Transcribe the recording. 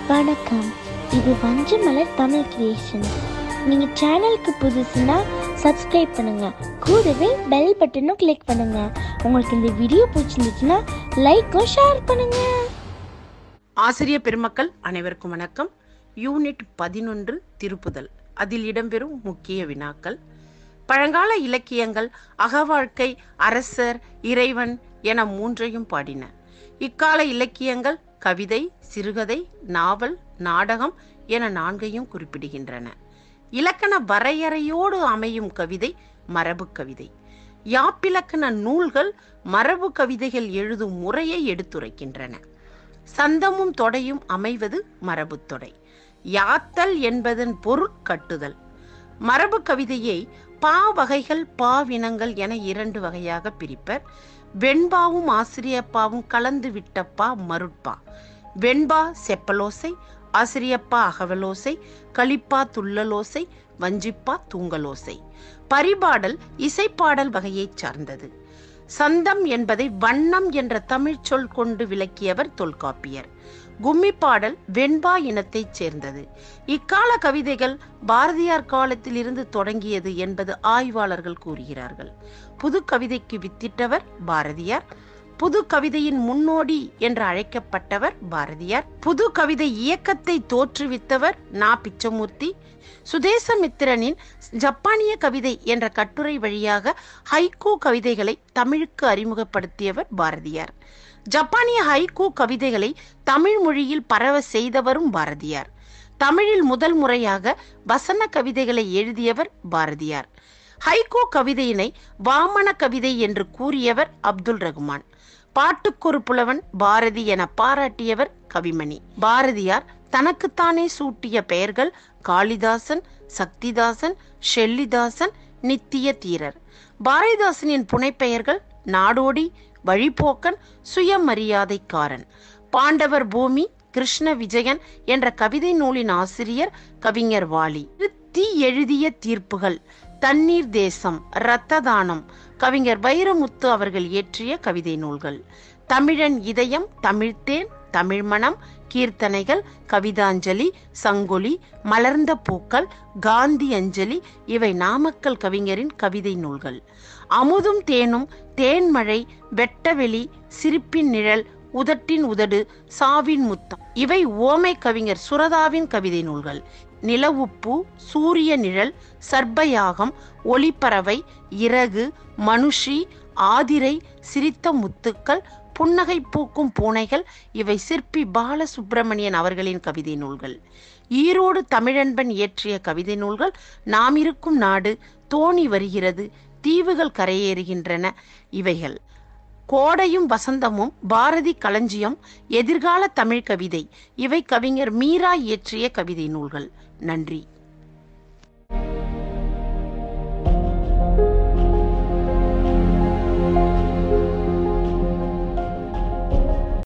வணக்கம் இது வஞ்சமலர் தமிழ் கிரியேஷன் நீங்கள் சேனலுக்கு புதுசுன்னா சப்ஸ்கிரைப் பண்ணுங்க கூடவே பெல் பட்டனும் கிளிக் பண்ணுங்க உங்களுக்கு இந்த வீடியோ பிடிச்சிருந்துச்சுன்னா லைக்கும் ஷேர் பண்ணுங்க ஆசிரிய பெருமக்கள் அனைவருக்கும் வணக்கம் யூனிட் பதினொன்று திருப்புதல் அதில் இடம்பெறும் முக்கிய வினாக்கள் பழங்கால இலக்கியங்கள் அகவாழ்க்கை அரசர் இறைவன் என மூன்றையும் பாடின இக்கால இலக்கியங்கள் கவிதை சிறுகதை நாவல் நாடகம் என நான்கையும் குறிப்பிடுகின்றன இலக்கண வரையறையோடு அமையும் கவிதை மரபு கவிதை யாப்பிலக்கண நூல்கள் மரபு கவிதைகள் எழுதும் முறையை எடுத்துரைக்கின்றன சந்தமும் தொடையும் அமைவது மரபு தொடை யாத்தல் என்பதன் பொருள் கட்டுதல் மரபு கவிதையை பா வகைகள் பாவினங்கள் என இரண்டு வகையாக பிரிப்பர் வெண்பாவும் ஆசிரியப்பாவும் கலந்து விட்ட பா மருட்பா வெண்பா செப்பலோசை ஆசிரியப்பா அகவலோசை களிப்பா துள்ளலோசை வஞ்சிப்பா தூங்கலோசை பரிபாடல் இசைப்பாடல் வகையைச் சார்ந்தது சந்தம் என்பதை வண்ணம் என்ற தமிழ்ச் சொல் கொண்டு விளக்கியவர் தொல்காப்பியர் கும்மி பாடல் வெண்பா இனத்தைச் சேர்ந்தது இக்கால கவிதைகள் பாரதியார் காலத்தில் இருந்து தொடங்கியது என்பது ஆய்வாளர்கள் கூறுகிறார்கள் புது கவிதைக்கு வித்திட்டவர் பாரதியார் புது கவிதையின் முன்னோடி என்று அழைக்கப்பட்டவர் பாரதியார் புது கவிதை இயக்கத்தை தோற்றுவித்தவர் நா பிச்சமூர்த்தி சுதேசமித்திரனின் ஜப்பானிய கவிதை என்ற கட்டுரை வழியாக ஹைக்கூ கவிதைகளை தமிழுக்கு அறிமுகப்படுத்தியவர் பாரதியார் ஜப்பானிய ஹைக்கூ கவிதைகளை தமிழ் மொழியில் பரவ செய்தவரும் பாரதியார் தமிழில் முதல் முறையாக வசன கவிதைகளை எழுதியவர் பாரதியார் ஹைகோ கவிதையினை வாமன கவிதை என்று கூறியவர் அப்துல் ரகுமான் பாட்டுக்கொரு புலவன் பாரதி என பாராட்டியவர் கவிமணி பாரதியார் தனக்குத்தானே சூட்டிய பெயர்கள் காளிதாசன் சக்திதாசன் ஷெல்லிதாசன் நித்திய தீரர் பாரதிதாசனின் புனைப்பெயர்கள் நாடோடி வழிபோக்கன் சுயமரியாதைக்காரன் பாண்டவர் பூமி கிருஷ்ண விஜயன் என்ற கவிதை நூலின் ஆசிரியர் கவிஞர் வாலி திருத்தி எழுதிய தீர்ப்புகள் தண்ணீர் தேசம் இரத்த தானம் கவிஞர் வைரமுத்து அவர்கள் இயற்றிய கவிதை நூல்கள் தமிழன் இதயம் தமிழ்த்தேன் தமிழ்மணம் கீர்த்தனைகள் கவிதாஞ்சலி சங்கொலி மலர்ந்த பூக்கள் காந்தி அஞ்சலி இவை நாமக்கல் கவிஞரின் கவிதை நூல்கள் அமுதும் தேனும் தேன்மழை வெட்டவெளி சிரிப்பின் நிழல் உதட்டின் உதடு சாவின் முத்தம் இவை ஓமை கவிஞர் சுரதாவின் கவிதை நூல்கள் நிலவுப்பு சூரிய நிழல் சர்ப்பயாகம் ஒளிப்பறவை இறகு மனுஷி ஆதிரை சிரித்த முத்துக்கள் புன்னகை பூக்கும் பூனைகள் இவை சிற்பி பாலசுப்பிரமணியன் அவர்களின் கவிதை நூல்கள் ஈரோடு தமிழன்பன் இயற்றிய கவிதை நூல்கள் நாம் இருக்கும் நாடு தோணி வருகிறது தீவுகள் கரையேறுகின்றன இவைகள் கோடையும் வசந்தமும் பாரதி களஞ்சியம் எதிர்கால தமிழ் கவிதை இவை கவிஞர் மீரா இயற்றிய கவிதை நூல்கள் நன்றி